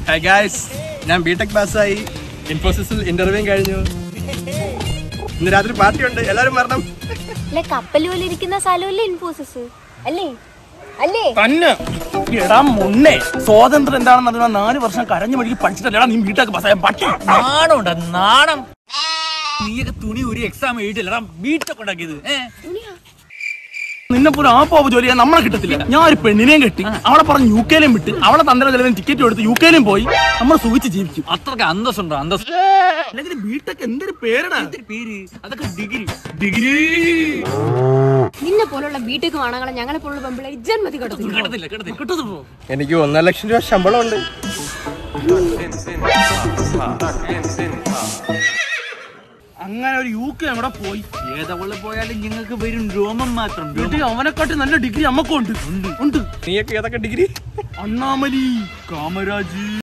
Hi guys ഞാൻ BTech പാസ്സായി ഇൻഫോസിസിൽ interview കഴിഞ്ഞു ഇന്ന് രാത്രി പാർട്ടി ഉണ്ട് എല്ലാവരും വരണം അല്ലെ കപ്പൽ പോലെ ഇരിക്കുന്ന സ്ഥലമല്ലേ ഇൻഫോസിസ് അല്ലേ അല്ലേ തന്നെ എടാ മുന്നേ സ്വാതന്ത്ര്യം എന്താണെന്ന് അറിയാൻ നാല് വർഷം കരഞ്ഞു മഴുകി പഠിച്ചിട്ടല്ലടാ നീ വീട്ടൊക്കെ പസായ പട്ടി നാണമുണ്ട് നാണം നീയൊക്കെ തുണി ഒരു എക്സാം എഴുതില്ലടാ വീട്ടൊക്കെ ഉണ്ടാക്കിയത് ഏഹ് നിന്നെ പോലെ ആ പോവ് ജോലി ചെയ്യാൻ നമ്മളെ കിട്ടത്തില്ല ഞാൻ ഒരു പെണ്ണിനെയും കെട്ടി അവളെ പറഞ്ഞ് യു കെയിലും വിട്ട് അവളെ തന്ത്രം ചെലവിന് ടിക്കറ്റ് എടുത്ത് യു കെയിലും പോയി നമ്മൾ സുഖിച്ച് ജീവിക്കും അത്രക്ക് അന്തസ്സുണ്ടോ അന്തസ് അല്ലെങ്കിൽ ബിടെക് എന്തൊരു പേരടാ പേര് അതൊക്കെ ഡിഗ്രി ഡിഗ്രി നിന്നെ പോലുള്ള വീട്ടേക്ക് വാണങ്ങളെ ഞങ്ങളെ പോലുള്ള പെമ്പിളെ ജന്മതി കൊടുത്തു കിടത്തില്ല കിടത്തില്ല കിട്ടുന്നു എനിക്ക് ഒന്നര ലക്ഷം രൂപ ശമ്പളം ഉണ്ട് അങ്ങനെ ഒരു യു കെ അവിടെ പോയി ഏതവള് പോയാലും ഞങ്ങൾക്ക് വരും രോമം മാത്രം രോമം. വീട്ടിൽ അവനെക്കാട്ടി നല്ല ഡിഗ്രി അമ്മക്കുണ്ട് ഉണ്ട് ഉണ്ട് നീയൊക്കെ ഏതൊക്കെ ഡിഗ്രി അണ്ണാമലി കാമരാജ്